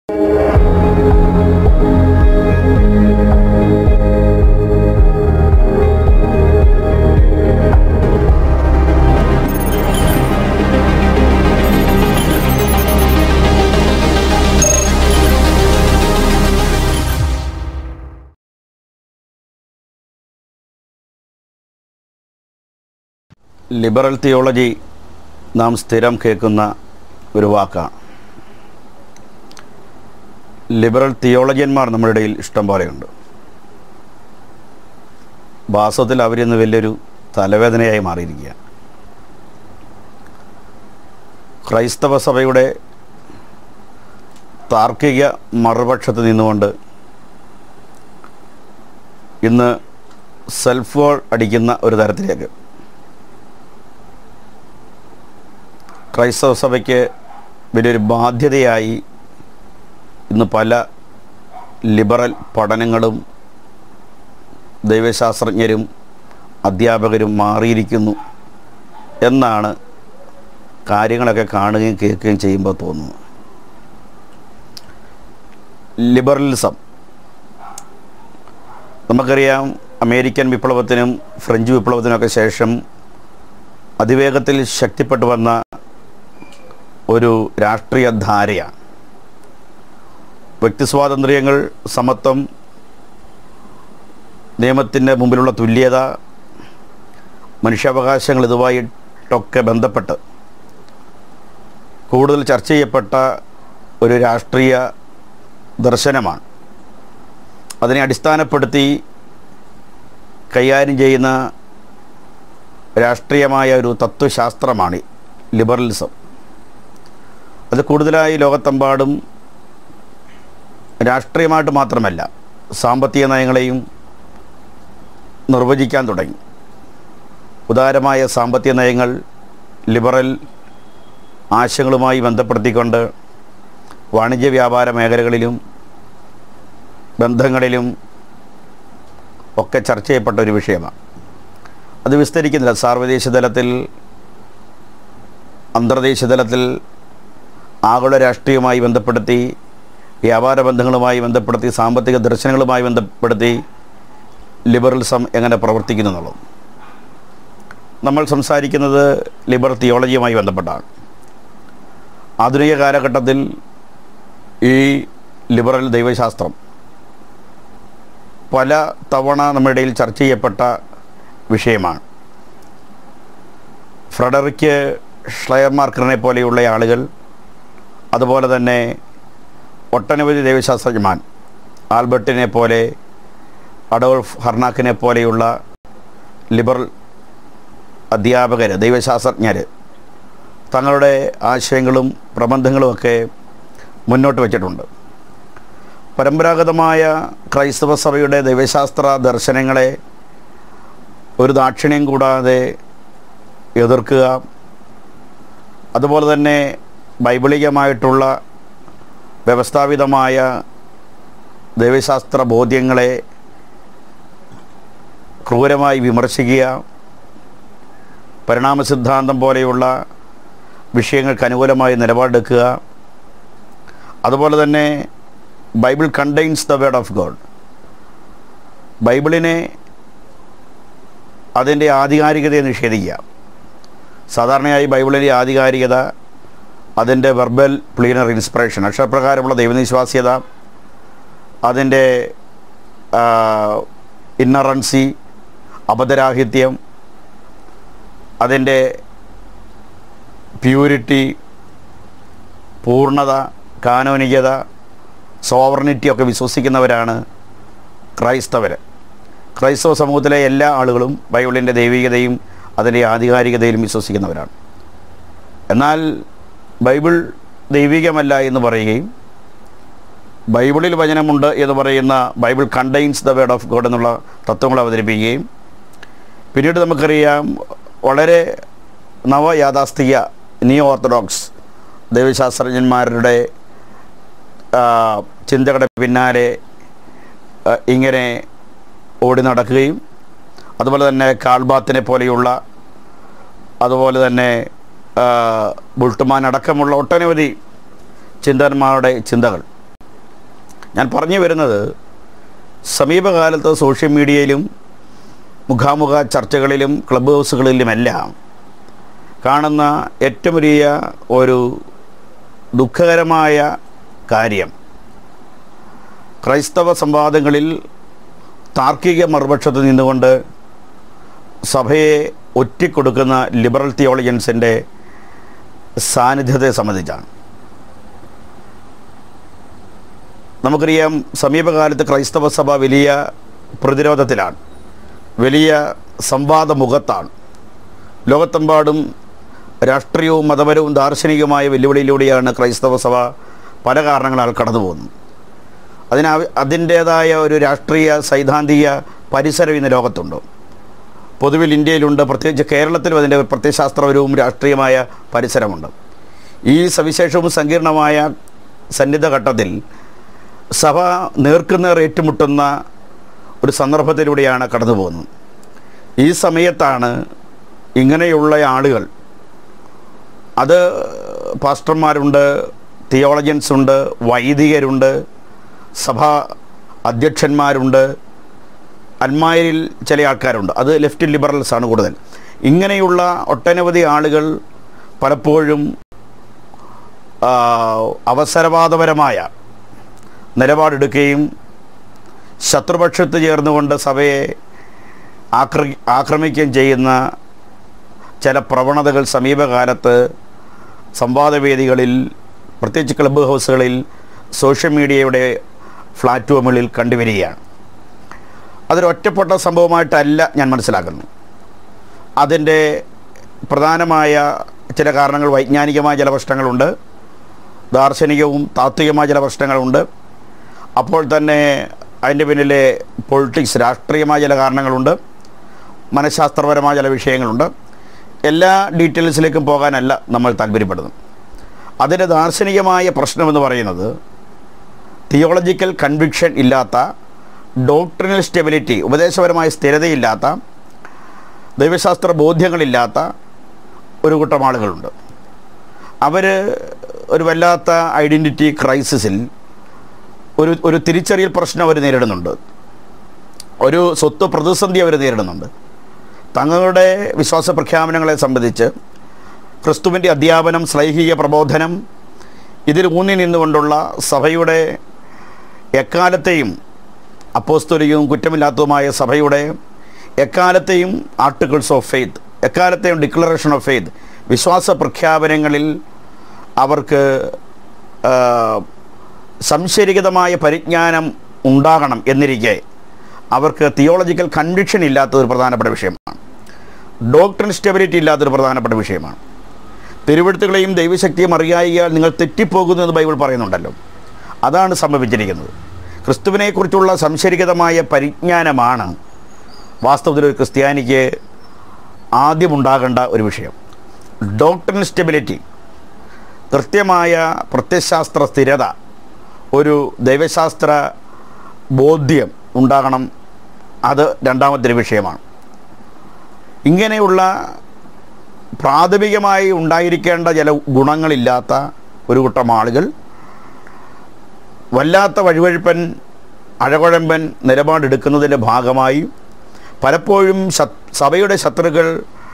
liberal theology നാം സ്ഥിരം കേൾക്കുന്ന ഒരു വാക്കാണ് ലിബറൽ തിയോളജിയന്മാർ നമ്മുടെ ഇടയിൽ ഇഷ്ടം പോലെയുണ്ട് വാസ്തവത്തിൽ അവരിന്ന് വലിയൊരു തലവേദനയായി മാറിയിരിക്കുക ക്രൈസ്തവ സഭയുടെ താർക്കിക മറുപക്ഷത്ത് നിന്നുകൊണ്ട് ഇന്ന് സെൽഫ് ഗോൾ അടിക്കുന്ന ഒരു തരത്തിലേക്ക് ക്രൈസ്തവ സഭയ്ക്ക് വലിയൊരു ബാധ്യതയായി ഇന്ന് പല ലിബറൽ പഠനങ്ങളും ദൈവശാസ്ത്രജ്ഞരും അധ്യാപകരും മാറിയിരിക്കുന്നു എന്നാണ് കാര്യങ്ങളൊക്കെ കാണുകയും കേൾക്കുകയും ചെയ്യുമ്പോൾ തോന്നുന്നു ലിബറലിസം നമുക്കറിയാം അമേരിക്കൻ വിപ്ലവത്തിനും ഫ്രഞ്ച് വിപ്ലവത്തിനൊക്കെ ശേഷം അതിവേഗത്തിൽ ശക്തിപ്പെട്ടു വന്ന ഒരു രാഷ്ട്രീയ ധാരയാണ് വ്യക്തിസ്വാതന്ത്ര്യങ്ങൾ സമത്വം നിയമത്തിൻ്റെ മുമ്പിലുള്ള തുല്യത മനുഷ്യാവകാശങ്ങൾ ഇതുമായിട്ടൊക്കെ ബന്ധപ്പെട്ട് കൂടുതൽ ചർച്ച ചെയ്യപ്പെട്ട ഒരു രാഷ്ട്രീയ ദർശനമാണ് അതിനെ അടിസ്ഥാനപ്പെടുത്തി കൈകാര്യം ചെയ്യുന്ന രാഷ്ട്രീയമായ ഒരു തത്വശാസ്ത്രമാണ് ലിബറലിസം അത് കൂടുതലായി ലോകത്തെമ്പാടും രാഷ്ട്രീയമായിട്ട് മാത്രമല്ല സാമ്പത്തിക നയങ്ങളെയും നിർവചിക്കാൻ തുടങ്ങി ഉദാരമായ സാമ്പത്തിക നയങ്ങൾ ലിബറൽ ആശയങ്ങളുമായി ബന്ധപ്പെടുത്തിക്കൊണ്ട് വാണിജ്യ വ്യാപാര മേഖലകളിലും ബന്ധങ്ങളിലും ഒക്കെ ചർച്ച ചെയ്യപ്പെട്ട ഒരു വിഷയമാണ് അത് വിസ്തരിക്കുന്നില്ല സാർവദേശീയ തലത്തിൽ അന്തർദേശീയ തലത്തിൽ ആഗോള രാഷ്ട്രീയവുമായി ബന്ധപ്പെടുത്തി വ്യാപാര ബന്ധങ്ങളുമായി ബന്ധപ്പെടുത്തി സാമ്പത്തിക ദർശനങ്ങളുമായി ബന്ധപ്പെടുത്തി ലിബറലിസം എങ്ങനെ പ്രവർത്തിക്കുന്നു എന്നുള്ളത് നമ്മൾ സംസാരിക്കുന്നത് ലിബറൽ തിയോളജിയുമായി ബന്ധപ്പെട്ടാണ് ആധുനിക കാലഘട്ടത്തിൽ ഈ ലിബറൽ ദൈവശാസ്ത്രം പല തവണ നമ്മുടെ ഇടയിൽ ചർച്ച ചെയ്യപ്പെട്ട വിഷയമാണ് ഫ്രെഡറിക്ക് ഷ്ലയർമാർക്കറിനെ പോലെയുള്ള ആളുകൾ അതുപോലെ തന്നെ ഒട്ടനവധി ദൈവശാസ്ത്രജ്ഞന്മാർ ആൽബർട്ടിനെ പോലെ അഡോൾഫ് ഹർണാക്കിനെ പോലെയുള്ള ലിബറൽ അധ്യാപകർ ദൈവശാസ്ത്രജ്ഞർ തങ്ങളുടെ ആശയങ്ങളും പ്രബന്ധങ്ങളുമൊക്കെ മുന്നോട്ട് വച്ചിട്ടുണ്ട് പരമ്പരാഗതമായ ക്രൈസ്തവ സഭയുടെ ദൈവശാസ്ത്ര ദർശനങ്ങളെ ഒരു ദാക്ഷിണ്യം കൂടാതെ എതിർക്കുക അതുപോലെ തന്നെ ബൈബിളികമായിട്ടുള്ള വ്യവസ്ഥാപിതമായ ദൈവശാസ്ത്ര ബോധ്യങ്ങളെ ക്രൂരമായി വിമർശിക്കുക പരിണാമ സിദ്ധാന്തം പോലെയുള്ള വിഷയങ്ങൾക്ക് അനുകൂലമായി നിലപാടെടുക്കുക അതുപോലെ തന്നെ Bible contains the word of God ബൈബിളിനെ അതിൻ്റെ ആധികാരികതയെ നിഷേധിക്കുക സാധാരണയായി ബൈബിളിൻ്റെ ആധികാരികത അതിൻ്റെ വെർബൽ പ്ലീനർ ഇൻസ്പിറേഷൻ അക്ഷരപ്രകാരമുള്ള ദൈവനിശ്വാസ്യത അതിൻ്റെ ഇന്നറൻസി അബദ്ധരാഹിത്യം അതിൻ്റെ പ്യൂരിറ്റി പൂർണ്ണത കാനോനികത സോവർണിറ്റി ഒക്കെ വിശ്വസിക്കുന്നവരാണ് ക്രൈസ്തവർ ക്രൈസ്തവ സമൂഹത്തിലെ എല്ലാ ആളുകളും ബൈബിളിൻ്റെ ദൈവികതയും അതിൻ്റെ ആധികാരികതയിലും വിശ്വസിക്കുന്നവരാണ് എന്നാൽ ബൈബിൾ ദൈവികമല്ല എന്ന് പറയുകയും ബൈബിളിൽ വചനമുണ്ട് എന്ന് പറയുന്ന Bible contains the word of God എന്നുള്ള തത്വങ്ങൾ അവതരിപ്പിക്കുകയും പിന്നീട് നമുക്കറിയാം വളരെ നവയാഥാസ്ഥിക നിയോ ഓർത്തഡോക്സ് ദൈവശാസ്ത്രജ്ഞന്മാരുടെ ചിന്തകളുടെ പിന്നാലെ ഇങ്ങനെ ഓടി നടക്കുകയും അതുപോലെ തന്നെ കാൾബാത്തിനെ പോലെയുള്ള അതുപോലെ തന്നെ ബുൾട്ടുമാൻ അടക്കമുള്ള ഒട്ടനവധി ചിന്തന്മാരുടെ ചിന്തകൾ ഞാൻ പറഞ്ഞു വരുന്നത് സമീപകാലത്ത് സോഷ്യൽ മീഡിയയിലും മുഖാമുഖ ചർച്ചകളിലും ക്ലബ് ഹൗസുകളിലുമെല്ലാം കാണുന്ന ഏറ്റവും വലിയ ഒരു ദുഃഖകരമായ കാര്യം ക്രൈസ്തവ സംവാദങ്ങളിൽ താർക്കിക മറുപക്ഷത്ത് നിന്നുകൊണ്ട് സഭയെ ഒറ്റിക്കൊടുക്കുന്ന ലിബറൽ തിയോളജൻസിൻ്റെ സാന്നിധ്യത്തെ സംബന്ധിച്ചാണ് നമുക്കറിയാം സമീപകാലത്ത് ക്രൈസ്തവ സഭ വലിയ പ്രതിരോധത്തിലാണ് വലിയ സംവാദ മുഖത്താണ് ലോകത്തെമ്പാടും രാഷ്ട്രീയവും മതപരവും ദാർശനികവുമായ വെല്ലുവിളിയിലൂടെയാണ് ക്രൈസ്തവ സഭ പല കാരണങ്ങളാൽ കടന്നു പോകുന്നത് അതിന് അതിൻ്റേതായ ഒരു രാഷ്ട്രീയ സൈദ്ധാന്തിക പരിസരം ഇന്ന് ലോകത്തുണ്ട് പൊതുവിൽ ഇന്ത്യയിലുണ്ട് പ്രത്യേകിച്ച് കേരളത്തിലും അതിൻ്റെ പ്രത്യയശാസ്ത്രപരവും രാഷ്ട്രീയമായ പരിസരമുണ്ട് ഈ സവിശേഷവും സങ്കീർണമായ സന്നിധ ഘട്ടത്തിൽ സഭ നേർക്കുനേർ ഏറ്റുമുട്ടുന്ന ഒരു സന്ദർഭത്തിലൂടെയാണ് കടന്നു പോകുന്നത് ഈ സമയത്താണ് ഇങ്ങനെയുള്ള ആളുകൾ അത് പാസ്റ്റർമാരുണ്ട് തിയോളജൻസ് ഉണ്ട് വൈദികരുണ്ട് സഭാ അധ്യക്ഷന്മാരുണ്ട് അന്മാരിൽ ചില ആൾക്കാരുണ്ട് അത് ലെഫ്റ്റ് ലിബറൽസ് ആണ് കൂടുതൽ ഇങ്ങനെയുള്ള ഒട്ടനവധി ആളുകൾ പലപ്പോഴും ആ, അവസരവാദപരമായ നിലപാടെടുക്കുകയും ശത്രുപക്ഷത്ത് ചേർന്നുകൊണ്ട് സഭയെ ആക്ര ആക്രമിക്കുകയും ചെയ്യുന്ന ചില പ്രവണതകൾ സമീപകാലത്ത് സംവാദവേദികളിൽ പ്രത്യേകിച്ച് ക്ലബ്ബ് ഹൗസുകളിൽ സോഷ്യൽ മീഡിയയുടെ പ്ലാറ്റ്ഫോമുകളിൽ കണ്ടുവരികയാണ് അതൊരു ഒറ്റപ്പെട്ട സംഭവമായിട്ടല്ല ഞാൻ മനസ്സിലാക്കുന്നു അതിൻ്റെ പ്രധാനമായ ചില കാരണങ്ങൾ വൈജ്ഞാനികമായ ചില പ്രശ്നങ്ങളുണ്ട് ദാർശനികവും താത്വികമായ ചില പ്രശ്നങ്ങളുണ്ട് അപ്പോൾ തന്നെ അതിൻ്റെ പിന്നിലെ പൊളിറ്റിക്സ് രാഷ്ട്രീയമായ ചില കാരണങ്ങളുണ്ട് മനഃശാസ്ത്രപരമായ ചില വിഷയങ്ങളുണ്ട് എല്ലാ ഡീറ്റെയിൽസിലേക്കും പോകാനല്ല നമ്മൾ താല്പര്യപ്പെടുന്നത് അതിൻ്റെ ദാർശനികമായ പ്രശ്നമെന്ന് പറയുന്നത് തിയോളജിക്കൽ കൺവിക്ഷൻ ഇല്ലാത്ത ഡോക്ട്രിനൽ സ്റ്റെബിലിറ്റി ഉപദേശപരമായ സ്ഥിരതയില്ലാത്ത ദൈവശാസ്ത്ര ബോധ്യങ്ങളില്ലാത്ത ഒരു കൂട്ടം ആളുകളുണ്ട് അവർ ഒരു വല്ലാത്ത ഐഡൻറ്റിറ്റി ക്രൈസിസിൽ ഒരു ഒരു തിരിച്ചറിയൽ പ്രശ്നം അവർ നേരിടുന്നുണ്ട് ഒരു സ്വത്ത് പ്രതിസന്ധി അവർ നേരിടുന്നുണ്ട് തങ്ങളുടെ വിശ്വാസ പ്രഖ്യാപനങ്ങളെ സംബന്ധിച്ച് ക്രിസ്തുവിൻ്റെ അധ്യാപനം ശ്ലൈഹിക പ്രബോധനം ഇതിൽ ഊന്നി നിന്നുകൊണ്ടുള്ള സഭയുടെ എക്കാലത്തെയും അപ്പോസ്തോലികവും കുറ്റമില്ലാത്തതുമായ സഭയുടെ എക്കാലത്തെയും ആർട്ടിക്കിൾസ് ഓഫ് ഫെയ്ത്ത് എക്കാലത്തെയും ഡിക്ലറേഷൻ ഓഫ് ഫെയ്ത്ത് വിശ്വാസ പ്രഖ്യാപനങ്ങളിൽ അവർക്ക് ആ, സംശയരഹിതമായ പരിജ്ഞാനം ഉണ്ടാകണം എന്നിരിക്കെ അവർക്ക് തിയോളജിക്കൽ കൺവിക്ഷൻ ഇല്ലാത്ത ഒരു പ്രധാനപ്പെട്ട വിഷയമാണ് ഡോക്ടറിൻ സ്റ്റെബിലിറ്റി ഇല്ലാത്തൊരു പ്രധാനപ്പെട്ട വിഷയമാണ് തിരുവഴുത്തുകളെയും ദൈവശക്തിയും അറിയായിയാൽ നിങ്ങൾ തെറ്റിപ്പോകുന്നു എന്ന് ബൈബിൾ പറയുന്നുണ്ടല്ലോ അതാണ് സംഭവിച്ചിരിക്കുന്നത് ക്രിസ്തുവിനെക്കുറിച്ചുള്ള സംശയരഹിതമായ പരിജ്ഞാനമാണ് വാസ്തവത്തിൽ ഒരു ക്രിസ്ത്യാനിക്ക് ആദ്യമുണ്ടാകേണ്ട ഒരു വിഷയം ഡോക്ടറിൻ സ്റ്റെബിലിറ്റി കൃത്യമായ പ്രത്യശാസ്ത്ര സ്ഥിരത ഒരു ദൈവശാസ്ത്ര ബോധ്യം ഉണ്ടാകണം അത് രണ്ടാമത്തെ ഒരു വിഷയമാണ് ഇങ്ങനെയുള്ള പ്രാഥമികമായി ഉണ്ടായിരിക്കേണ്ട ചില ഗുണങ്ങളില്ലാത്ത ഒരു കൂട്ടം ആളുകൾ വല്ലാത്ത വഴിവഴുപ്പൻ അഴകുഴമ്പൻ നിലപാടെടുക്കുന്നതിൻ്റെ ഭാഗമായി പലപ്പോഴും ശത്- സഭയുടെ ശത്രുക്കൾ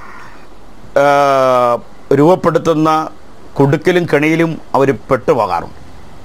ആ, രൂപപ്പെടുത്തുന്ന കുടുക്കിലും കെണിയിലും അവർ പെട്ടുപോകാറുണ്ട്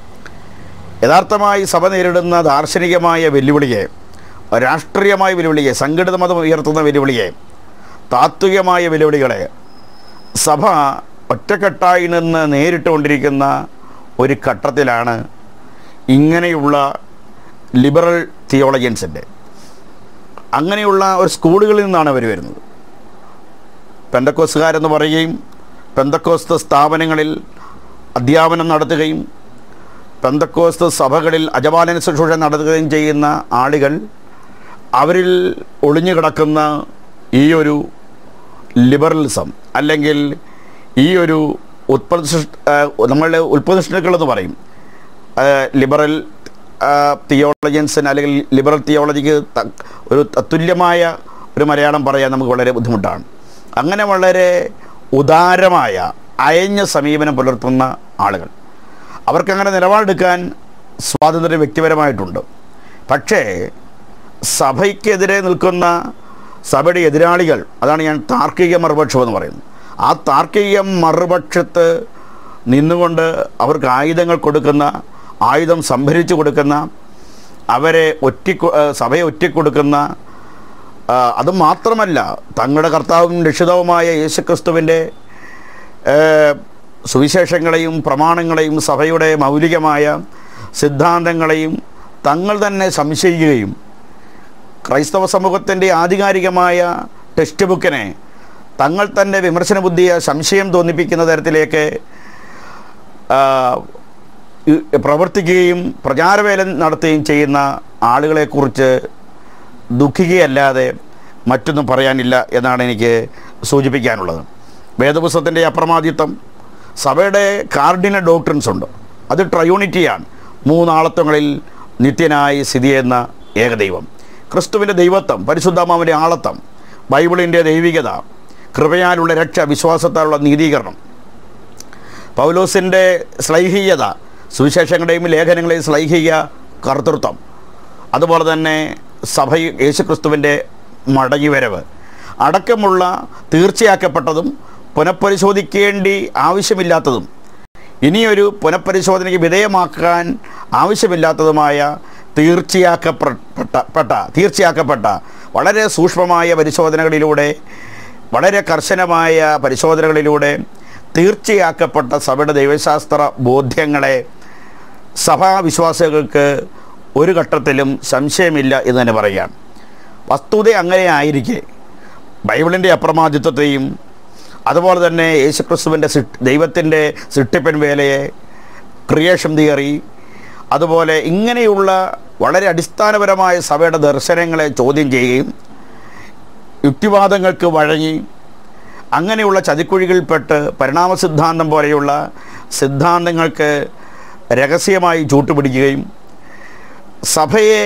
യഥാർത്ഥമായി സഭ നേരിടുന്ന ദാർശനികമായ വെല്ലുവിളിയെ രാഷ്ട്രീയമായ വെല്ലുവിളിയെ സംഘടിത മതം ഉയർത്തുന്ന വെല്ലുവിളിയെ താത്വികമായ വെല്ലുവിളികളെ സഭ ഒറ്റക്കെട്ടായി നിന്ന് നേരിട്ടുകൊണ്ടിരിക്കുന്ന ഒരു ഘട്ടത്തിലാണ് ഇങ്ങനെയുള്ള ലിബറൽ തിയോളജിയൻസിൻ്റെ അങ്ങനെയുള്ള ഒരു സ്കൂളുകളിൽ നിന്നാണ് അവർ വരുന്നത് പെന്തക്കോസുകാരെന്ന് പറയുകയും പെന്തക്കോസ്ത് സ്ഥാപനങ്ങളിൽ അധ്യാപനം നടത്തുകയും പെന്തക്കോസ്ത് സഭകളിൽ അജപാലന ശുശ്രൂഷ നടത്തുകയും ചെയ്യുന്ന ആളുകൾ അവരിൽ ഒളിഞ്ഞു കിടക്കുന്ന ഈ ഒരു ലിബറലിസം അല്ലെങ്കിൽ ഈ ഒരു ഉത്പന്ന നമ്മളുടെ ഉൽപ്പതിഷ്ണുക്കളെന്ന് പറയും ആ, ലിബറൽ ആ, തിയോളജിയൻസിന് അല്ലെങ്കിൽ ലിബറൽ തിയോളജിക്ക് ത- ഒരു തത്തുല്യമായ ഒരു മലയാളം പറയാൻ നമുക്ക് വളരെ ബുദ്ധിമുട്ടാണ് അങ്ങനെ വളരെ ഉദാരമായ അയഞ്ഞ സമീപനം പുലർത്തുന്ന ആളുകൾ അവർക്കങ്ങനെ നിലപാടെടുക്കാൻ സ്വാതന്ത്ര്യം വ്യക്തിപരമായിട്ടുണ്ട് പക്ഷേ സഭയ്ക്കെതിരെ നിൽക്കുന്ന സഭയുടെ എതിരാളികൾ അതാണ് ഞാൻ താർക്കിക മറുപക്ഷം എന്ന് പറയുന്നത് ആ താർക്കിക മറുപക്ഷത്ത് നിന്നുകൊണ്ട് അവർക്ക് ആയുധങ്ങൾ കൊടുക്കുന്ന ആയുധം സംഭരിച്ചു കൊടുക്കുന്ന അവരെ ഒറ്റി സഭയെ ഒറ്റിക്കൊടുക്കുന്ന ആ, അത് മാത്രമല്ല തങ്ങളുടെ കർത്താവും രക്ഷിതാവുമായ യേശുക്രിസ്തുവിൻ്റെ ഏഹ്, സുവിശേഷങ്ങളെയും പ്രമാണങ്ങളെയും സഭയുടെ മൗലികമായ സിദ്ധാന്തങ്ങളെയും തങ്ങൾ തന്നെ സംശയിക്കുകയും ക്രൈസ്തവ സമൂഹത്തിൻ്റെ ആധികാരികമായ ടെക്സ്റ്റ് ബുക്കിനെ തങ്ങൾ തന്നെ വിമർശന ബുദ്ധിയെ സംശയം തോന്നിപ്പിക്കുന്ന തരത്തിലേക്ക് ആ, ഇ- പ്രവർത്തിക്കുകയും പ്രചാരവേല നടത്തുകയും ചെയ്യുന്ന ആളുകളെക്കുറിച്ച് ദുഃഖിക്കുകയല്ലാതെ മറ്റൊന്നും പറയാനില്ല എന്നാണ് എനിക്ക് സൂചിപ്പിക്കാനുള്ളത് വേദപുസ്തകത്തിൻ്റെ അപ്രമാദിത്വം സഭയുടെ കാർഡിനൽ ഡോക്ട്രിൻസ് ഉണ്ട് അത് ട്രയൂണിറ്റിയാണ് മൂന്നാളത്വങ്ങളിൽ നിത്യനായി സ്ഥിതി ചെയ്യുന്ന ഏകദൈവം ക്രിസ്തുവിൻ്റെ ദൈവത്വം പരിശുദ്ധാമാവിൻ്റെ ആളത്വം ബൈബിളിൻ്റെ ദൈവികത കൃപയാലുള്ള രക്ഷ വിശ്വാസത്താലുള്ള നീതീകരണം പൗലോസിൻ്റെ ശ്ലൈഹികത സുവിശേഷങ്ങളുടെയും ലേഖനങ്ങളെയും ശ്ലൈഹിക കർത്തൃത്വം അതുപോലെ തന്നെ സഭ യേശുക്രിസ്തുവിൻ്റെ മടങ്ങിവരവ് അടക്കമുള്ള തീർച്ചയാക്കപ്പെട്ടതും പുനഃപരിശോധിക്കേണ്ടി ആവശ്യമില്ലാത്തതും ഇനിയൊരു പുനഃപരിശോധനയ്ക്ക് വിധേയമാക്കാൻ ആവശ്യമില്ലാത്തതുമായ തീർച്ചയാക്കപ്പെട്ട പെട്ട തീർച്ചയാക്കപ്പെട്ട വളരെ സൂക്ഷ്മമായ പരിശോധനകളിലൂടെ വളരെ കർശനമായ പരിശോധനകളിലൂടെ തീർച്ചയാക്കപ്പെട്ട സഭയുടെ ദൈവശാസ്ത്ര ബോധ്യങ്ങളെ സഭാവിശ്വാസികൾക്ക് ഒരു ഘട്ടത്തിലും സംശയമില്ല എന്ന് തന്നെ പറയാം വസ്തുത അങ്ങനെ ആയിരിക്കെ ബൈബിളിൻ്റെ അപ്രമാദിത്വത്തെയും അതുപോലെ തന്നെ യേശുക്രിസ്തുവിൻ്റെ സിട്ട് ദൈവത്തിൻ്റെ സിട്ടിപ്പൻ വേലയെ ക്രിയേഷൻ തിയറി അതുപോലെ ഇങ്ങനെയുള്ള വളരെ അടിസ്ഥാനപരമായ സഭയുടെ ദർശനങ്ങളെ ചോദ്യം ചെയ്യുകയും യുക്തിവാദങ്ങൾക്ക് വഴങ്ങി അങ്ങനെയുള്ള ചതിക്കുഴികളിൽപ്പെട്ട് പരിണാമ സിദ്ധാന്തം പോലെയുള്ള സിദ്ധാന്തങ്ങൾക്ക് രഹസ്യമായി ചൂട്ടുപിടിക്കുകയും സഭയെ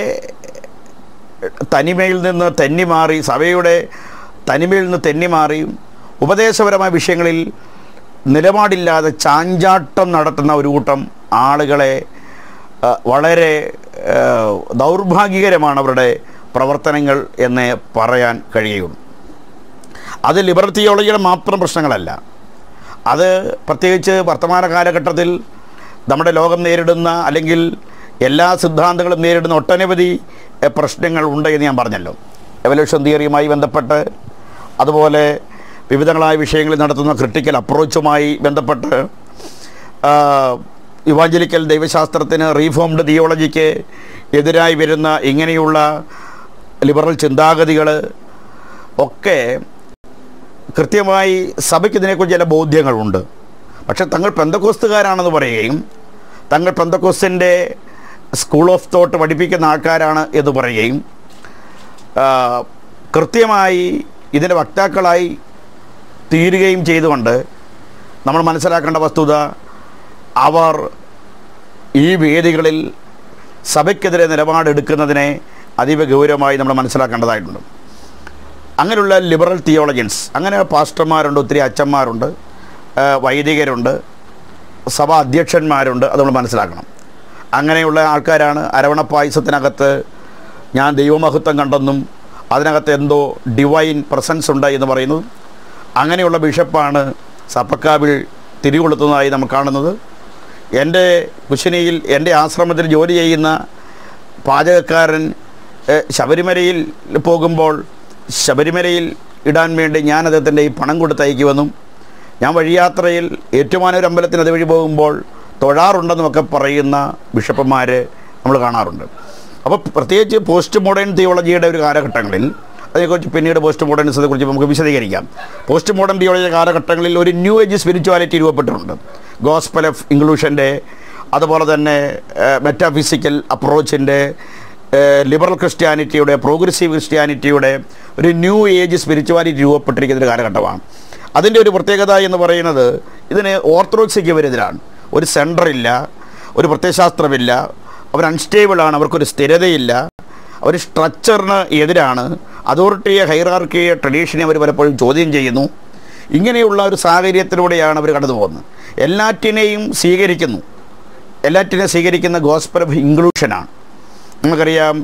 തനിമയിൽ നിന്ന് തെന്നിമാറി സഭയുടെ തനിമയിൽ നിന്ന് തെന്നിമാറി ഉപദേശപരമായ വിഷയങ്ങളിൽ നിലപാടില്ലാതെ ചാഞ്ചാട്ടം നടത്തുന്ന ഒരു കൂട്ടം ആളുകളെ ആ, വളരെ ആ, ദൗർഭാഗ്യകരമാണ് അവരുടെ പ്രവർത്തനങ്ങൾ എന്ന് പറയാൻ കഴിയുള്ളൂ അത് ലിബറൽ തിയോളജിയുടെ മാത്രം പ്രശ്നങ്ങളല്ല അത് പ്രത്യേകിച്ച് വർത്തമാന കാലഘട്ടത്തിൽ നമ്മുടെ ലോകം നേരിടുന്ന അല്ലെങ്കിൽ എല്ലാ സിദ്ധാന്തങ്ങളും നേരിടുന്ന ഒട്ടനവധി എ, പ്രശ്നങ്ങൾ ഉണ്ട് എന്ന് ഞാൻ പറഞ്ഞല്ലോ എവല്യൂഷൻ തിയറിയുമായി ബന്ധപ്പെട്ട് അതുപോലെ വിവിധങ്ങളായ വിഷയങ്ങളിൽ നടത്തുന്ന ക്രിട്ടിക്കൽ അപ്രോച്ചുമായി ബന്ധപ്പെട്ട് ആ, ഇവാഞ്ചലിക്കൽ ദൈവശാസ്ത്രത്തിന് റീഫോംഡ് തിയോളജിക്ക് എതിരായി വരുന്ന ഇങ്ങനെയുള്ള ലിബറൽ ചിന്താഗതികൾ ഒക്കെ കൃത്യമായി സഭയ്ക്ക് ഇതിനെക്കുറിച്ച് ചില ബോധ്യങ്ങളുണ്ട് പക്ഷെ തങ്ങൾ പെന്തക്കോസ്തുകാരാണെന്ന് പറയുകയും തങ്ങൾ പെന്തക്കോസ്തിൻ്റെ സ്കൂൾ ഓഫ് തോട്ട് പഠിപ്പിക്കുന്ന ആൾക്കാരാണ് എന്ന് പറയുകയും ആ, കൃത്യമായി ഇതിൻ്റെ വക്താക്കളായി തീരുകയും ചെയ്തുകൊണ്ട് നമ്മൾ മനസ്സിലാക്കേണ്ട വസ്തുത അവർ ഈ വേദികളിൽ സഭയ്ക്കെതിരെ നിലപാടെടുക്കുന്നതിനെ അതീവ ഗൗരവമായി നമ്മൾ മനസ്സിലാക്കേണ്ടതായിട്ടുണ്ട് അങ്ങനെയുള്ള ലിബറൽ തിയോളജിയൻസ് അങ്ങനെ പാസ്റ്റർമാരുണ്ട് ഒത്തിരി അച്ഛന്മാരുണ്ട് ആ, വൈദികരുണ്ട് സഭാ അധ്യക്ഷന്മാരുണ്ട് അത് നമ്മൾ മനസ്സിലാക്കണം അങ്ങനെയുള്ള ആൾക്കാരാണ് അരവണ പായസത്തിനകത്ത് ഞാൻ ദൈവമഹത്വം കണ്ടെന്നും അതിനകത്ത് എന്തോ ഡിവൈൻ പ്രസൻസ് ഉണ്ട് എന്ന് പറയുന്നത് അങ്ങനെയുള്ള ബിഷപ്പാണ് സപ്പക്കാവിൽ തിരികൊളുത്തുന്നതായി നമ്മൾ കാണുന്നത് എൻ്റെ കുശിനിയിൽ എൻ്റെ ആശ്രമത്തിൽ ജോലി ചെയ്യുന്ന പാചകക്കാരൻ എഹ്, ശബരിമലയിൽ പോകുമ്പോൾ ശബരിമലയിൽ ഇടാൻ വേണ്ടി ഞാൻ അദ്ദേഹത്തിൻ്റെ ഈ പണം കൊടുത്തയക്കുമെന്നും ഞാൻ വഴിയാത്രയിൽ ഏറ്റുമാനൂർ അമ്പലത്തിന് അതുവഴി പോകുമ്പോൾ തൊഴാറുണ്ടെന്നുമൊക്കെ പറയുന്ന ബിഷപ്പന്മാർ നമ്മൾ കാണാറുണ്ട് അപ്പോൾ പ്രത്യേകിച്ച് പോസ്റ്റ് മോഡേൺ തിയോളജിയുടെ ഒരു കാലഘട്ടങ്ങളിൽ അതേക്കുറിച്ച് പിന്നീട് പോസ്റ്റ് മോഡേണിസത്തെ കുറിച്ച് നമുക്ക് വിശദീകരിക്കാം പോസ്റ്റ് മോഡേൺ തിയോളജി കാലഘട്ടങ്ങളിൽ ഒരു ന്യൂ ഏജ് സ്പിരിച്വാലിറ്റി രൂപപ്പെട്ടിട്ടുണ്ട് ഗോസ്പൽ ഓഫ് ഇംഗ്ലൂഷൻ്റെ അതുപോലെ തന്നെ മെറ്റാഫിസിക്കൽ അപ്രോച്ചിൻ്റെ ലിബറൽ ക്രിസ്ത്യാനിറ്റിയുടെ പ്രോഗ്രസീവ് ക്രിസ്ത്യാനിറ്റിയുടെ ഒരു ന്യൂ ഏജ് സ്പിരിച്വാലിറ്റി രൂപപ്പെട്ടിരിക്കുന്ന ഒരു കാലഘട്ടമാണ് അതിൻ്റെ ഒരു പ്രത്യേകത എന്ന് പറയുന്നത് ഇതിന് ഓർത്തഡോക്സിക്ക് എതിരാണ് ഒരു സെൻറ്ററില്ല ഒരു പ്രത്യയശാസ്ത്രമില്ല അവർ അൺസ്റ്റേബിളാണ് അവർക്കൊരു സ്ഥിരതയില്ല അവർ സ്ട്രക്ചറിന് എതിരാണ് അതോറിറ്റിയെ ഹൈറാർക്കിയെ ട്രഡീഷനെ അവർ പലപ്പോഴും ചോദ്യം ചെയ്യുന്നു ഇങ്ങനെയുള്ള ഒരു സാഹചര്യത്തിലൂടെയാണ് അവർ കടന്നു പോകുന്നത് എല്ലാറ്റിനെയും സ്വീകരിക്കുന്നു എല്ലാറ്റിനും സ്വീകരിക്കുന്ന ഗോസ്പൽ ഓഫ് ഇൻക്ലൂഷനാണ് നമുക്കറിയാം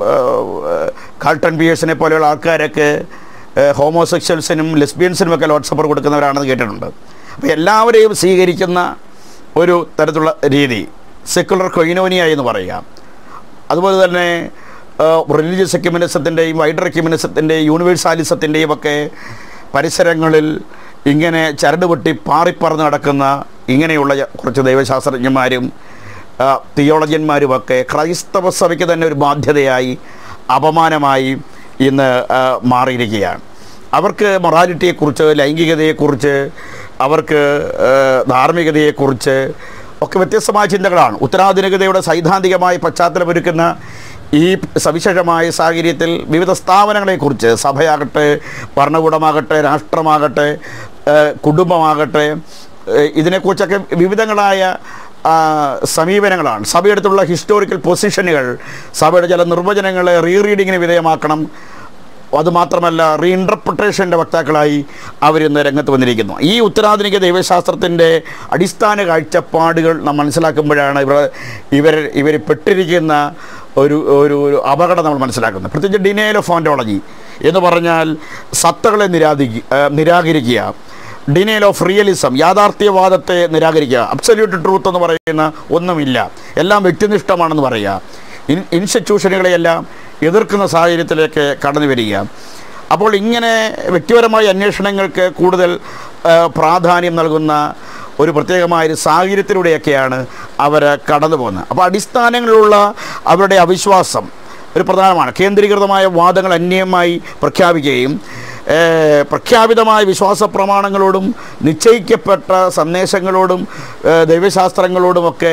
കാൾട്ടൺ പിയേഴ്സിനെ പോലെയുള്ള ആൾക്കാരൊക്കെ ഹോമോസെക്ഷൽസിനും ലെസ്ബിയൻസിനും ഒക്കെ ലോഡ് സപ്പർ കൊടുക്കുന്നവരാണെന്ന് കേട്ടിട്ടുണ്ട് അപ്പോൾ എല്ലാവരെയും സ്വീകരിക്കുന്ന ഒരു തരത്തിലുള്ള രീതി സെക്കുലർ കൊയിനോനിയ എന്ന് പറയാം അതുപോലെ തന്നെ റിലീജിയസ് എക്യുമിനിസത്തിൻ്റെയും വൈഡർ എക്യുമിനിസത്തിൻ്റെയും യൂണിവേഴ്സാലിസത്തിൻ്റെയും ഒക്കെ പരിസരങ്ങളിൽ ഇങ്ങനെ ചരടുപൊട്ടി പാറിപ്പറന്ന് നടക്കുന്ന ഇങ്ങനെയുള്ള കുറച്ച് ദൈവശാസ്ത്രജ്ഞന്മാരും ആ, തിയോളജന്മാരുമൊക്കെ ക്രൈസ്തവ സഭയ്ക്ക് തന്നെ ഒരു ബാധ്യതയായി അപമാനമായി ഇന്ന് ആ, മാറിയിരിക്കുകയാണ് അവർക്ക് മൊറാലിറ്റിയെക്കുറിച്ച് ലൈംഗികതയെക്കുറിച്ച് അവർക്ക് ആ, ധാർമ്മികതയെക്കുറിച്ച് ഒക്കെ വ്യത്യസ്തമായ ചിന്തകളാണ് ഉത്തരാധുനികതയുടെ സൈദ്ധാന്തികമായ പശ്ചാത്തലമൊരുക്കുന്ന ഈ സവിശേഷമായ സാഹചര്യത്തിൽ വിവിധ സ്ഥാപനങ്ങളെക്കുറിച്ച് സഭയാകട്ടെ ഭരണകൂടമാകട്ടെ രാഷ്ട്രമാകട്ടെ ഏഹ് കുടുംബമാകട്ടെ ഏഹ് ഇതിനെക്കുറിച്ചൊക്കെ വിവിധങ്ങളായ ആ, സമീപനങ്ങളാണ് സഭയെടുത്തുള്ള ഹിസ്റ്റോറിക്കൽ പൊസിഷനുകൾ സഭയുടെ ചില നിർവചനങ്ങളെ റീ റീഡിങ്ങിന് വിധേയമാക്കണം അതുമാത്രമല്ല റീഇൻറ്റർപ്രിട്ടേഷൻ്റെ വക്താക്കളായി അവരിന്ന് രംഗത്ത് വന്നിരിക്കുന്നു ഈ ഉത്തരാധുനിക ദൈവശാസ്ത്രത്തിൻ്റെ അടിസ്ഥാന കാഴ്ചപ്പാടുകൾ നാം മനസ്സിലാക്കുമ്പോഴാണ് ഇവർ ഇവർ ഇവർ പെട്ടിരിക്കുന്ന ഒരു ഒരു ഒരു അപകടം നമ്മൾ മനസ്സിലാക്കുന്നത് പ്രത്യേകിച്ച് ഡിനയൽ ഓഫ് ഓണ്ടോളജി എന്ന് പറഞ്ഞാൽ സത്തകളെ നിരാധിക്കുക നിരാകരിക്കുക ഡിനയൽ ഓഫ് റിയലിസം യാഥാർത്ഥ്യവാദത്തെ നിരാകരിക്കുക അബ്സല്യൂട്ട് ട്രൂത്ത് എന്ന് പറയുന്ന ഒന്നുമില്ല എല്ലാം വ്യക്തിനിഷ്ഠമാണെന്ന് പറയുക ഇൻ ഇൻസ്റ്റിറ്റ്യൂഷനുകളെയെല്ലാം എതിർക്കുന്ന സാഹചര്യത്തിലേക്ക് കടന്നു വരിക അപ്പോൾ ഇങ്ങനെ വ്യക്തിപരമായ അന്വേഷണങ്ങൾക്ക് കൂടുതൽ ആ, പ്രാധാന്യം നൽകുന്ന ഒരു പ്രത്യേകമായ ഒരു സാഹചര്യത്തിലൂടെയൊക്കെയാണ് അവർ കടന്നു പോകുന്നത് അപ്പോൾ അടിസ്ഥാനങ്ങളിലുള്ള അവരുടെ അവിശ്വാസം ഒരു പ്രധാനമാണ് കേന്ദ്രീകൃതമായ വാദങ്ങൾ അന്യമായി പ്രഖ്യാപിക്കുകയും ഏഹ്, പ്രഖ്യാപിതമായ വിശ്വാസ പ്രമാണങ്ങളോടും നിശ്ചയിക്കപ്പെട്ട സന്ദേശങ്ങളോടും ഏഹ്, ദൈവശാസ്ത്രങ്ങളോടുമൊക്കെ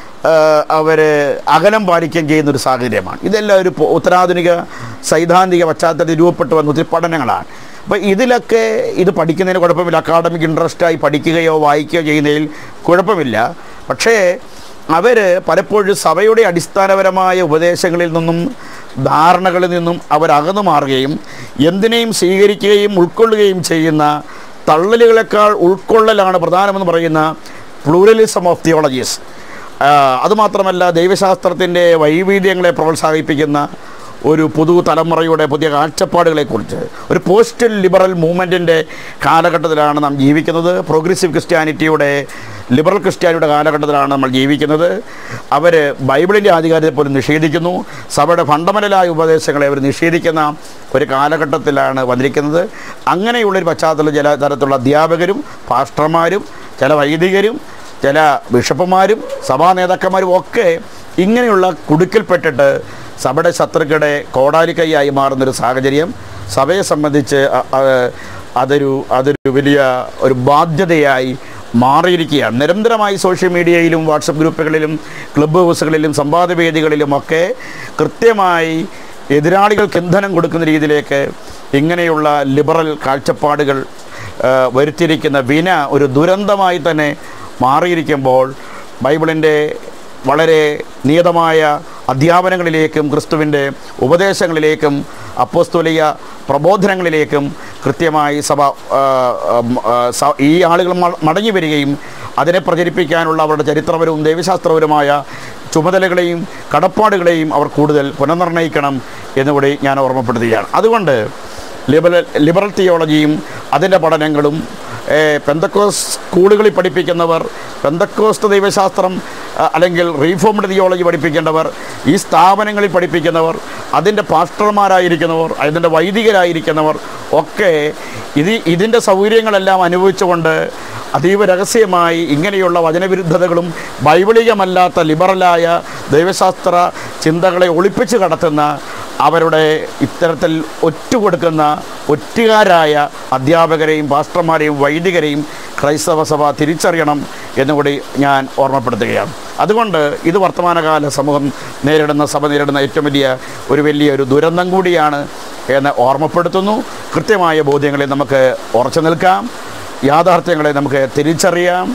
അവർ അകലം പാലിക്കുകയും ചെയ്യുന്നൊരു സാഹചര്യമാണ് ഇതെല്ലാം ഒരു പൊ- ഉത്തരാധുനിക സൈദ്ധാന്തിക പശ്ചാത്തലത്തിൽ രൂപപ്പെട്ടു വന്ന ഒത്തിരി പഠനങ്ങളാണ് അപ്പോൾ ഇതിലൊക്കെ ഇത് പഠിക്കുന്നതിന് കുഴപ്പമില്ല അക്കാഡമിക് ഇൻട്രസ്റ്റായി പഠിക്കുകയോ വായിക്കുകയോ ചെയ്യുന്നതിൽ കുഴപ്പമില്ല പക്ഷേ അവർ പലപ്പോഴും സഭയുടെ അടിസ്ഥാനപരമായ ഉപദേശങ്ങളിൽ നിന്നും ധാരണകളിൽ നിന്നും അവരകന്നു മാറുകയും എന്തിനേയും സ്വീകരിക്കുകയും ഉൾക്കൊള്ളുകയും ചെയ്യുന്ന തള്ളലുകളെക്കാൾ ഉൾക്കൊള്ളലാണ് പ്രധാനമെന്ന് പറയുന്ന പ്ലൂറലിസം ഓഫ് തിയോളജീസ് അതുമാത്രമല്ല ദൈവശാസ്ത്രത്തിൻ്റെ വൈവിധ്യങ്ങളെ പ്രോത്സാഹിപ്പിക്കുന്ന ഒരു പുതു തലമുറയുടെ പുതിയ കാഴ്ചപ്പാടുകളെക്കുറിച്ച് ഒരു പോസ്റ്റ് ലിബറൽ മൂവ്മെൻറ്റിൻ്റെ കാലഘട്ടത്തിലാണ് നാം ജീവിക്കുന്നത് പ്രോഗ്രസീവ് ക്രിസ്ത്യാനിറ്റിയുടെ ലിബറൽ ക്രിസ്ത്യാനിയുടെ കാലഘട്ടത്തിലാണ് നമ്മൾ ജീവിക്കുന്നത് അവർ ബൈബിളിൻ്റെ ആധികാരികത പോലും നിഷേധിക്കുന്നു സഭയുടെ ഫണ്ടമെൻ്റലായ ഉപദേശങ്ങളെ അവർ നിഷേധിക്കുന്ന ഒരു കാലഘട്ടത്തിലാണ് വന്നിരിക്കുന്നത് അങ്ങനെയുള്ളൊരു പശ്ചാത്തലം ചില തരത്തിലുള്ള അധ്യാപകരും പാസ്റ്റർമാരും ചില വൈദികരും ചില ബിഷപ്പുമാരും സഭാ നേതാക്കന്മാരും ഒക്കെ ഇങ്ങനെയുള്ള കുടുക്കിൽപ്പെട്ടിട്ട് സഭയുടെ ശത്രുക്കളുടെ കോടാലിക്കൈയായി മാറുന്നൊരു സാഹചര്യം സഭയെ സംബന്ധിച്ച് അ- അ- അതൊരു അതൊരു വലിയ ഒരു ബാധ്യതയായി മാറിയിരിക്കുകയാണ് നിരന്തരമായി സോഷ്യൽ മീഡിയയിലും വാട്സപ്പ് ഗ്രൂപ്പുകളിലും ക്ലബ്ബ് ഹൗസുകളിലും സംവാദവേദികളിലുമൊക്കെ കൃത്യമായി എതിരാളികൾക്ക് ഇന്ധനം കൊടുക്കുന്ന രീതിയിലേക്ക് ഇങ്ങനെയുള്ള ലിബറൽ കാഴ്ചപ്പാടുകൾ ആ, വരുത്തിയിരിക്കുന്ന വിന ഒരു ദുരന്തമായി തന്നെ മാറിയിരിക്കുമ്പോൾ ബൈബിളിൻ്റെ വളരെ നിയതമായ അധ്യാപനങ്ങളിലേക്കും ക്രിസ്തുവിൻ്റെ ഉപദേശങ്ങളിലേക്കും അപ്പോസ്തോലിക പ്രബോധനങ്ങളിലേക്കും കൃത്യമായി സഭ ആ, ഉം, ആ, സ- ഈ ആളുകൾ മ- മടങ്ങി വരികയും അതിനെ പ്രചരിപ്പിക്കാനുള്ള അവരുടെ ചരിത്രപരവും ദൈവശാസ്ത്രപരവുമായ ചുമതലകളെയും കടപ്പാടുകളെയും അവർ കൂടുതൽ പുനർനിർണ്ണയിക്കണം എന്നുകൂടി ഞാൻ ഓർമ്മപ്പെടുത്തുകയാണ് അതുകൊണ്ട് ലിബറൽ ലിബറൽ തിയോളജിയും അതിൻ്റെ പഠനങ്ങളും ഏഹ്, പെന്തക്കോസ് സ്കൂളുകളിൽ പഠിപ്പിക്കുന്നവർ പെന്തക്കോസ്ത് ദൈവശാസ്ത്രം അഹ്, അല്ലെങ്കിൽ റീഫോംഡ് തിയോളജി പഠിപ്പിക്കേണ്ടവർ ഈ സ്ഥാപനങ്ങളിൽ പഠിപ്പിക്കുന്നവർ അതിൻ്റെ പാസ്റ്റർമാരായിരിക്കുന്നവർ അതിൻ്റെ വൈദികരായിരിക്കുന്നവർ ഒക്കെ ഇത് ഇതിൻ്റെ സൗകര്യങ്ങളെല്ലാം അനുഭവിച്ചുകൊണ്ട് അതീവ രഹസ്യമായി ഇങ്ങനെയുള്ള വചനവിരുദ്ധതകളും ബൈബിളികമല്ലാത്ത ലിബറലായ ദൈവശാസ്ത്ര ചിന്തകളെ ഒളിപ്പിച്ച് കടത്തുന്ന അവരുടെ ഇത്തരത്തിൽ ഒറ്റുകൊടുക്കുന്ന ഒറ്റുകാരായ അധ്യാപകരെയും പാസ്റ്റർമാരെയും വൈദികരെയും ക്രൈസ്തവ സഭ തിരിച്ചറിയണം എന്നുകൂടി ഞാൻ ഓർമ്മപ്പെടുത്തുകയാണ് അതുകൊണ്ട് ഇത് വർത്തമാനകാല സമൂഹം നേരിടുന്ന സഭ നേരിടുന്ന ഏറ്റവും വലിയ ഒരു വലിയ ഒരു ദുരന്തം കൂടിയാണ് എന്ന് ഓർമ്മപ്പെടുത്തുന്നു കൃത്യമായ ബോധ്യങ്ങളിൽ നമുക്ക് ഉറച്ചു നിൽക്കാം യാഥാർത്ഥ്യങ്ങളെ നമുക്ക് തിരിച്ചറിയാം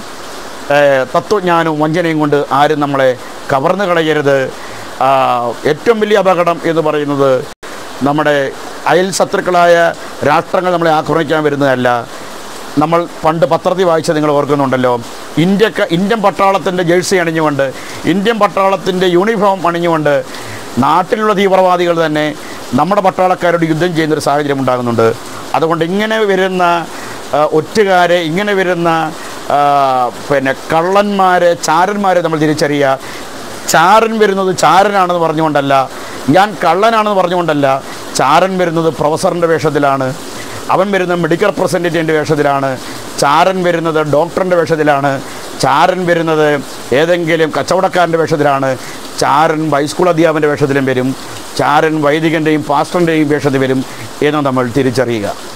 ഏഹ് തത്വജ്ഞാനവും വഞ്ചനയും കൊണ്ട് ആരും നമ്മളെ കവർന്നു കളയരുത് ആ, ഏറ്റവും വലിയ അപകടം എന്ന് പറയുന്നത് നമ്മുടെ അയൽ ശത്രുക്കളായ രാഷ്ട്രങ്ങൾ നമ്മളെ ആക്രമിക്കാൻ വരുന്നതല്ല നമ്മൾ പണ്ട് പത്രത്തിൽ വായിച്ച നിങ്ങൾ ഓർക്കുന്നുണ്ടല്ലോ ഇന്ത്യക്ക ഇന്ത്യൻ പട്ടാളത്തിൻ്റെ ജേഴ്സി അണിഞ്ഞുകൊണ്ട് ഇന്ത്യൻ പട്ടാളത്തിൻ്റെ യൂണിഫോം അണിഞ്ഞുകൊണ്ട് നാട്ടിലുള്ള തീവ്രവാദികൾ തന്നെ നമ്മുടെ പട്ടാളക്കാരോട് യുദ്ധം ചെയ്യുന്നൊരു സാഹചര്യം ഉണ്ടാകുന്നുണ്ട് അതുകൊണ്ട് ഇങ്ങനെ വരുന്ന ആ, ഒറ്റുകാരെ ഇങ്ങനെ വരുന്ന ആ, പിന്നെ കള്ളന്മാരെ ചാരന്മാരെ നമ്മൾ തിരിച്ചറിയുക ചാരൻ വരുന്നത് ചാരനാണെന്ന് പറഞ്ഞുകൊണ്ടല്ല ഞാൻ കള്ളനാണെന്ന് പറഞ്ഞുകൊണ്ടല്ല ചാരൻ വരുന്നത് പ്രൊഫസറിൻ്റെ വേഷത്തിലാണ് അവൻ വരുന്നത് മെഡിക്കൽ റെപ്രസെൻറ്റേറ്റീവിൻ്റെ വേഷത്തിലാണ് ചാരൻ വരുന്നത് ഡോക്ടറിൻ്റെ വേഷത്തിലാണ് ചാരൻ വരുന്നത് ഏതെങ്കിലും കച്ചവടക്കാരൻ്റെ വേഷത്തിലാണ് ചാരൻ ഹൈസ്കൂൾ അധ്യാപൻ്റെ വേഷത്തിലും വരും ചാരൻ വൈദികൻ്റെയും പാസ്റ്ററിൻ്റെയും വേഷത്തിൽ വരും എന്ന് നമ്മൾ തിരിച്ചറിയുക